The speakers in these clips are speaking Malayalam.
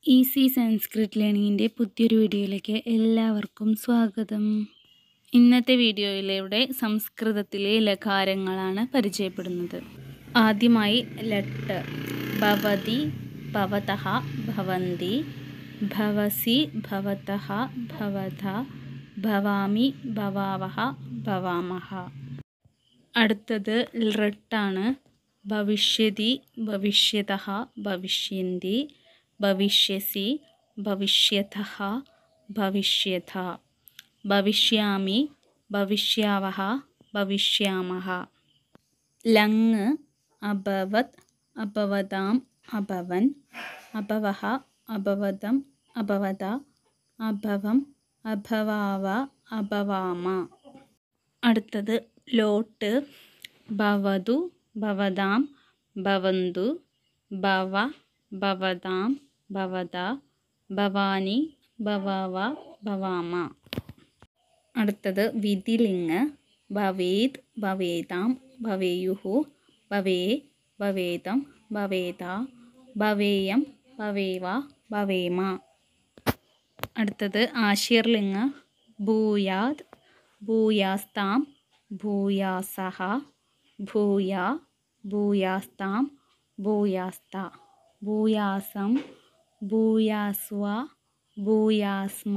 ഈസി സംസ്കൃത് ലേണിങ്ങിൻ്റെ പുതിയൊരു വീഡിയോയിലേക്ക് എല്ലാവർക്കും സ്വാഗതം ഇന്നത്തെ വീഡിയോയിലൂടെ സംസ്കൃതത്തിലെ ലകാരങ്ങളാണ് പരിചയപ്പെടുന്നത് ആദ്യമായി ലട്ട് ഭവതി ഭവതഃ ഭവന്തി ഭവസി ഭവതഃ ഭവത ഭവാമി ഭവാവഹ ഭവാമഹ അടുത്തത് ലൃട്ടാണ് ഭവിഷ്യതി ഭവിഷ്യതഃ ഭവിഷ്യന്തി ഭവിഷ്യസി ഭവിഷ്യതഃ ഭവിഷ്യത ഭവിഷ്യാമി ഭവിഷ്യാവഹ ഭവിഷ്യാമഹ ലങ് അഭവത് അഭവതാം അഭവൻ അഭവഹ അഭവതം അഭവത അഭവം അഭവാവ അഭവാമ അടുത്തത് ലോട്ട് ഭവതു ഭവതാം ഭവന്തു ഭവ ഭവതാം ഭവത ഭവാനി ഭവാവ ഭവാമ അടുത്തത് വിധിലിംഗ് ഭവേത് ഭവേതാം ഭവേയുഹു ഭവേ ഭവേതം ഭവേത ഭവേയം ഭവേവ ഭവേമ അടുത്തത് ആശീർലിംഗ് ഭൂയാത് ഭൂയാസ്താം ഭൂയാസഹ ഭൂയ ഭൂയാസ്താം ഭൂയാസ്ത ഭൂയാസം ഭൂയാസ്വ ഭൂയാസ്മ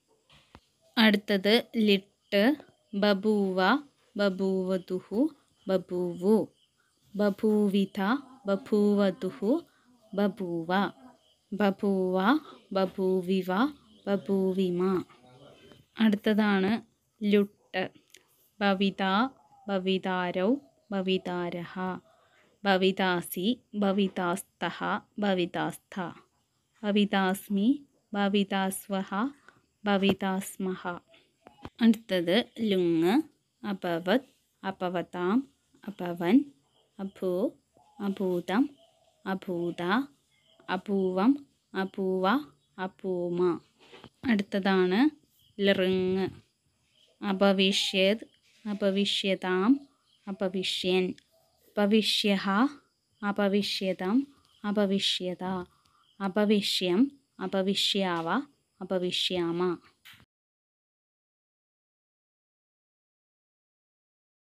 അടുത്തത് ലിട്ട് ബഭൂവ ബഭൂവതുഹു ബഭൂവു ബഭൂവിത ബഭൂവതുഹു ബഭൂവ ബഭൂവ ബഭൂവിവ ബഭൂവിമ അടുത്തതാണ് ലുട്ട് ഭവിത ഭവിതാരൗ ഭവിതാരഹ ഭവിതാസി ഭവിതാസ്തഃ ഭവിതാസ്ഥ ഭവിതാസ്മി ഭവിതാസ്വഹ ഭവിതാസ്മഹ അടുത്തത് ലുങ് അഭവത് അപവതാം അപവൻ അഭൂ അഭൂതം അഭൂത അപൂവം അപൂവ അപൂമ അടുത്തതാണ് ലൃങ് അഭവിഷ്യത് അഭവിഷ്യതാം അഭവിഷ്യൻ അപവിഷ്യ അപവിഷ്യതം അപവിഷ്യത അപവിഷ്യം അപവിഷ്യാവ അപവിഷ്യാമ